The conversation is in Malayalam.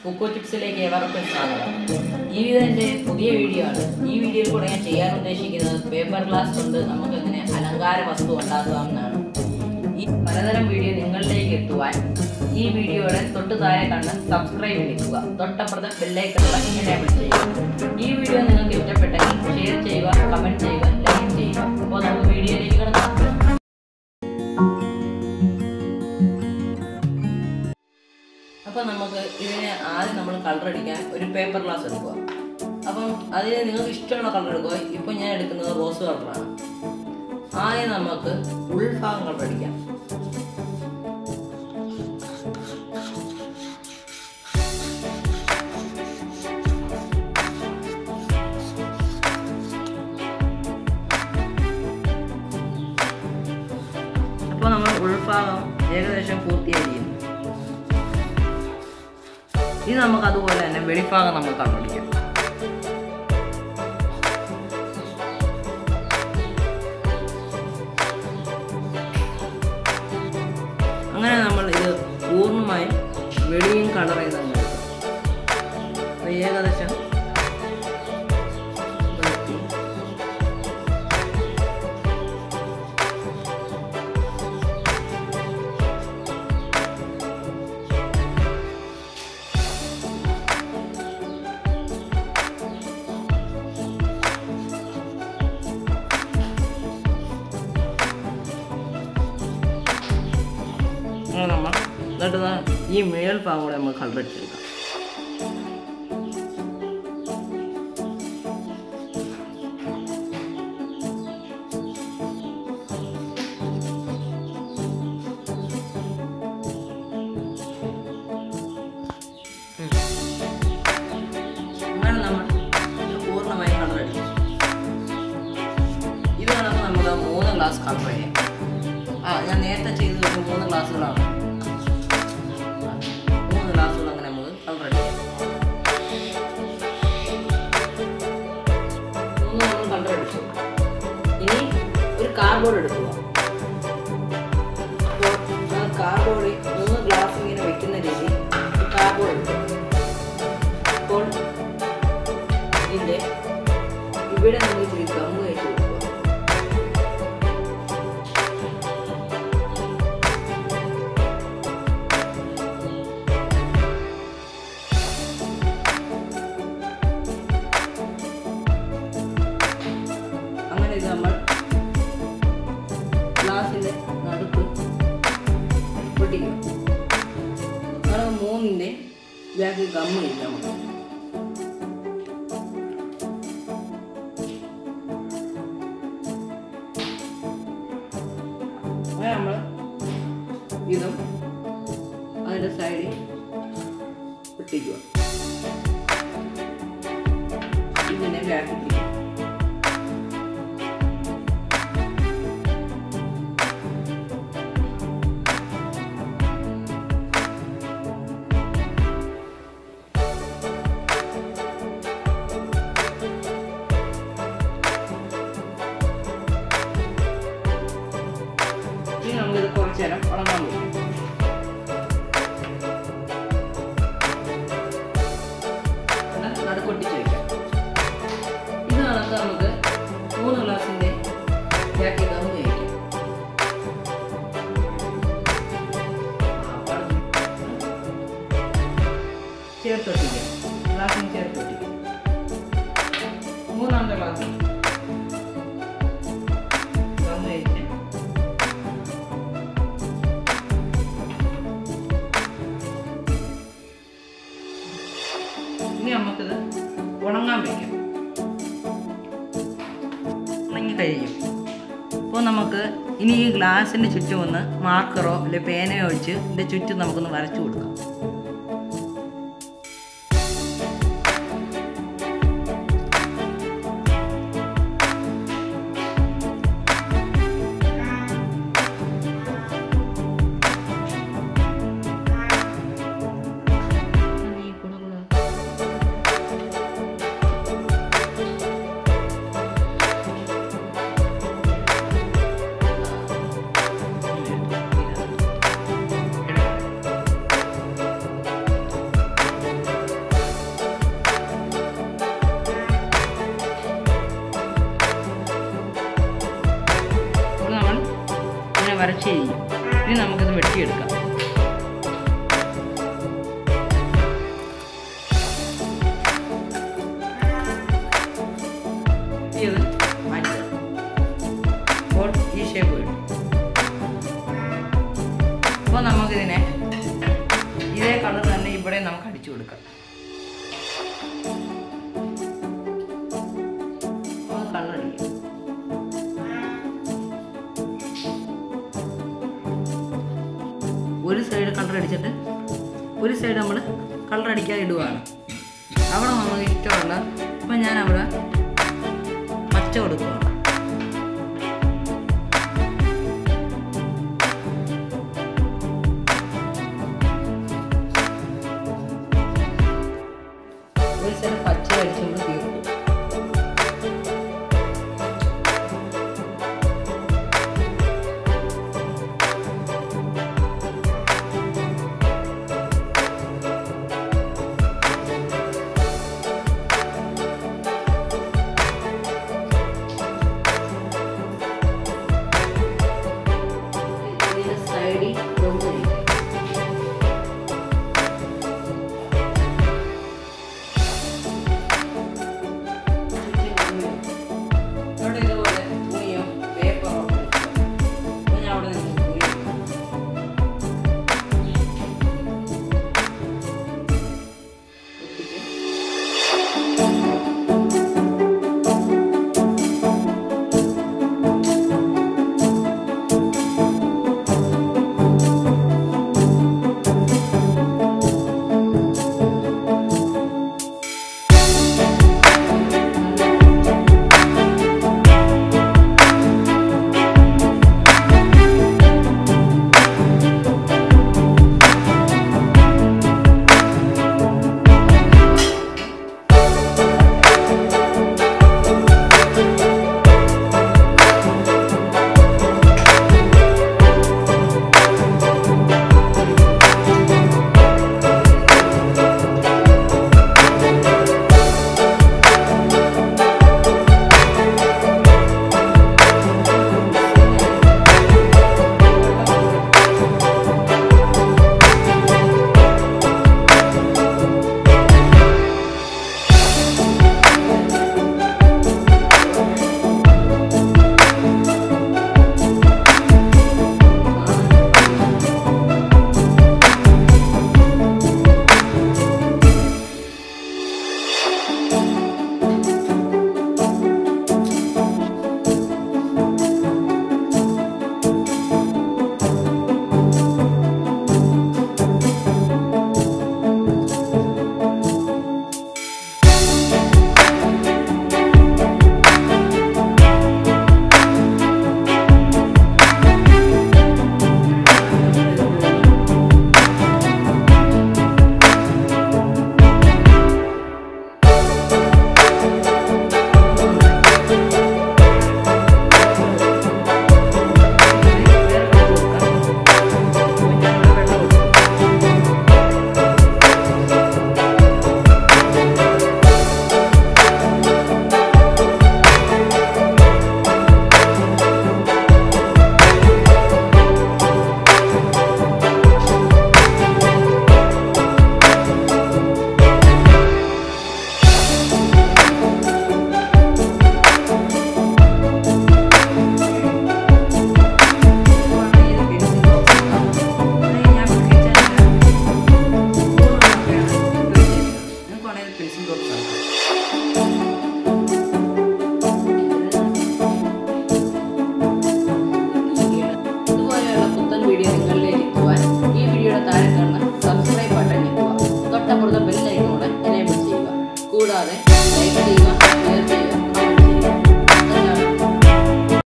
കുക്കോ ടിപ്സിലേക്ക് ഏവർക്കും സ്വാഗതം ഈ ഇതിൻ്റെ പുതിയ വീഡിയോ ആണ് ഈ വീഡിയോയിൽ കൂടെ ഞാൻ ചെയ്യാൻ ഉദ്ദേശിക്കുന്നത് പേപ്പർ ഗ്ലാസ് കൊണ്ട് നമുക്ക് എങ്ങനെ അലങ്കാര വസ്തു ഉണ്ടാക്കാമെന്നാണ് ഈ പലതരം വീഡിയോ നിങ്ങളിലേക്ക് എത്തുവാൻ ഈ വീഡിയോയുടെ തൊട്ട് താഴെ കണ്ട് സബ്സ്ക്രൈബ് നിൽക്കുക തൊട്ടപ്പുറത്തെ ബെല്ലൈക്കണുള്ള എനേബിൾ ചെയ്യുക ഈ വീഡിയോ നിങ്ങൾക്ക് ഇഷ്ടപ്പെട്ടെങ്കിൽ ഷെയർ ചെയ്യുക കമൻറ്റ് ചെയ്യുക ലൈക്ക് ചെയ്യുക അപ്പോൾ നമുക്ക് വീഡിയോയിലേക്ക് കിടക്കാം അപ്പോൾ നമുക്ക് ഇതിന് ആദ്യം നമ്മൾ കളർ അടിക്കാൻ ഒരു പേപ്പർ ഗ്ലാസ് എടുക്കുക അപ്പം അതിന് നിങ്ങൾക്ക് ഇഷ്ടമുള്ള കളർ എടുക്കുക ഇപ്പം ഞാൻ എടുക്കുന്നത് റോസ് കളറാണ് ആദ്യം നമുക്ക് ഉൾഭാഗം കളർ അടിക്കാം അപ്പോൾ നമ്മൾ ഉൾഭാഗം ഏകദേശം പൂർത്തിയായിരിക്കുന്നു ഇത് നമുക്ക് അതുപോലെ തന്നെ വെളിഭാഗം നമുക്ക് കണ്ടുപിടിക്കാം അങ്ങനെ നമ്മൾ ഇത് പൂർണ്ണമായും വെളിയും കളർ ചെയ്ത് അങ്ങ് എടുക്കും അപ്പോൾ ഏകദേശം വൃത്തി. അങ്ങനെ നമ്മൾ എന്നിട്ട് ദാ ഈ മേൽ ഭാഗം കൂടെ നമ്മൾ കളർ അടിച്ചെടുക്കാം ഉം. അങ്ങനെ നമ്മൾ ഇത് പൂർണ്ണമായി കളർ അടിച്ചു ഇത് കണക്ക് നമുക്ക് മൂന്ന് ഗ്ലാസ് കളർ ചെയ്യാം ആ ഞാൻ നേരത്തെ ചെയ്ത് വെച്ച മൂന്ന് ഗ്ലാസ്സുകളാണ് മൂന്ന് ഗ്ലാസ്സുകൾ അങ്ങനെ നമുക്ക് കളർ അടിക്കാം മൂന്ന് നമ്മൾ കളർ അടിച്ചു ഇനി ഒരു കാർഡ്ബോർഡ് എടുക്കുക അപ്പോൾ ആ കാർഡ്ബോർഡിൽ മൂന്ന് ഗ്ലാസ് ഇങ്ങനെ വെക്കുന്ന രീതി കാർഡ്ബോർഡ് എടുക്കുക അപ്പോൾ ഇതിൻ്റെ ഇവിടെ നമ്മൾ ഇച്ചിരി ഗമ്മ് വെച്ച് കൊടുക്കുക അങ്ങനെ ഇത് നമ്മൾ ഗ്ലാസിൻ്റെ നടുക്ക് പൊട്ടിക്കും അങ്ങനെ മൂന്നിൻ്റെ ബാക്ക് ഗമ്മ് ഇല്ല നമുക്ക് അങ്ങനെ നമ്മൾ ഇതും അതിൻ്റെ സൈഡിൽ പൊട്ടിക്കുക ഇതിനെ ബാക്കിൽ പിടിക്കും ഇനി നമുക്കിത് കുറച്ച് നേരം ഉണങ്ങാൻ പറ്റും നടുക്കൊട്ടിച്ച് വയ്ക്കാം ഇത് കണക്ക് നമുക്ക് മൂന്ന് ഗ്ലാസിൻ്റെ ബാക്കി ഗം കഴിക്കാം ചേർത്തൊട്ടിക്കാം ഗ്ലാസ്സിന് ചേർത്തൊട്ടിക്കാം മൂന്നാമത്തെ ഗ്ലാസ് ഗം കഴിച്ച് ഇനി നമുക്കിത് ഉണങ്ങാൻ വയ്ക്കാം ഉണങ്ങി കഴിയും അപ്പോൾ നമുക്ക് ഇനി ഈ ഗ്ലാസിൻ്റെ ചുറ്റും ഒന്ന് മാർക്കറോ അല്ലെങ്കിൽ പേനയോ വെച്ച് ഇതിൻ്റെ ചുറ്റും നമുക്കൊന്ന് വരച്ചു കൊടുക്കാം ടച്ച് ചെയ്യും ഇനി നമുക്കിത് വെട്ടിയെടുക്കാം ഇത് മാറ്റുക അപ്പോൾ ഈ ഷേപ്പ് കിട്ടും അപ്പോൾ നമുക്കിതിനെ ഇതേ കളർ തന്നെ ഇവിടെ നമുക്ക് അടിച്ചു കൊടുക്കാം കളർ അടിക്കാം ഒരു സൈഡ് കളർ അടിച്ചിട്ട് ഒരു സൈഡ് നമ്മൾ കളർ അടിക്കാതെ ഇടുകയാണ് അവിടെ നമുക്ക് ഇഷ്ടമുള്ള ഇപ്പം ഞാൻ അവിടെ പച്ച കൊടുക്കുകയാണ് ഒരു സൈഡ് പച്ച അടിച്ചുമ്പോൾ